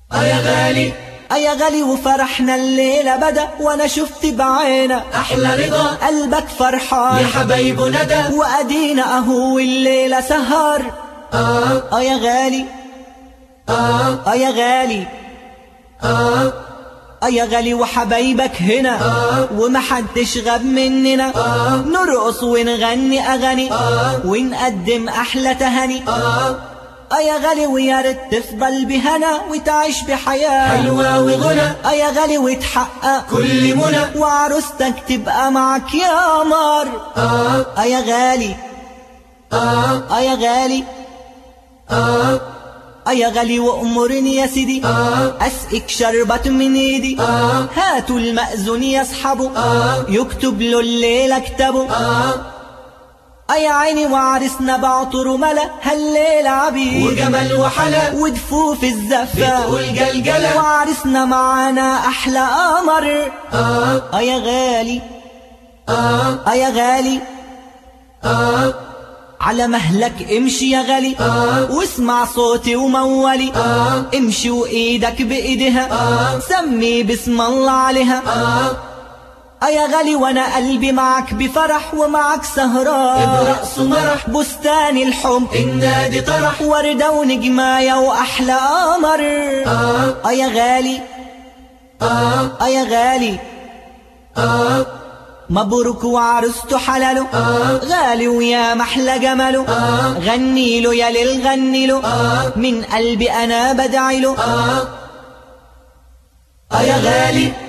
اه يا غالي يا غالي وفرحنا الليلة بدا وانا شفت بعينك احلى رضا قلبك فرحان يا حبايب ندى وادينا اهو الليلة سهر اه اه يا غالي اه اه يا غالي اه اه يا غالي وحبايبك هنا آه. ومحدش غاب مننا آه. نرقص ونغني اغاني آه. ونقدم احلى تهاني اه اه يا غالي ويا ريت تفضل بهنا وتعيش بحياة حلوة وغنى اه يا غالي وتحقق كل منى وعروستك تبقى معك يا قمر اه اه يا غالي اه اه يا غالي اه اه يا غالي وامرني يا سيدي آه. اسقك شربة من ايدي آه. هاتوا المأذون يصحبه آه. يكتب له الليلة كتابه اه اه يا عيني وعرسنا بعطر ملا هالليلة عبيد وجمال وحلا ودفوف الزفة بتقول جلجلة وعرسنا معانا احلى قمر اه اه يا غالي اه اه يا غالي اه على مهلك امشي يا غالي آه. واسمع صوتي ومولي آه. امشي وايدك بايدها آه. سمي بسم الله عليها اه اه يا غالي وانا قلبي معك بفرح ومعك سهران برقص ومرح بستان الحب النادي طرح وردة ونجماية واحلى قمر اه اه يا غالي اه اه يا غالي اه مبروك وعروسته حلاله آه. غالي ويا محلى جماله آه. غني له يا ليل غني له آه. من قلبي انا بدعي له اه اه يا غالي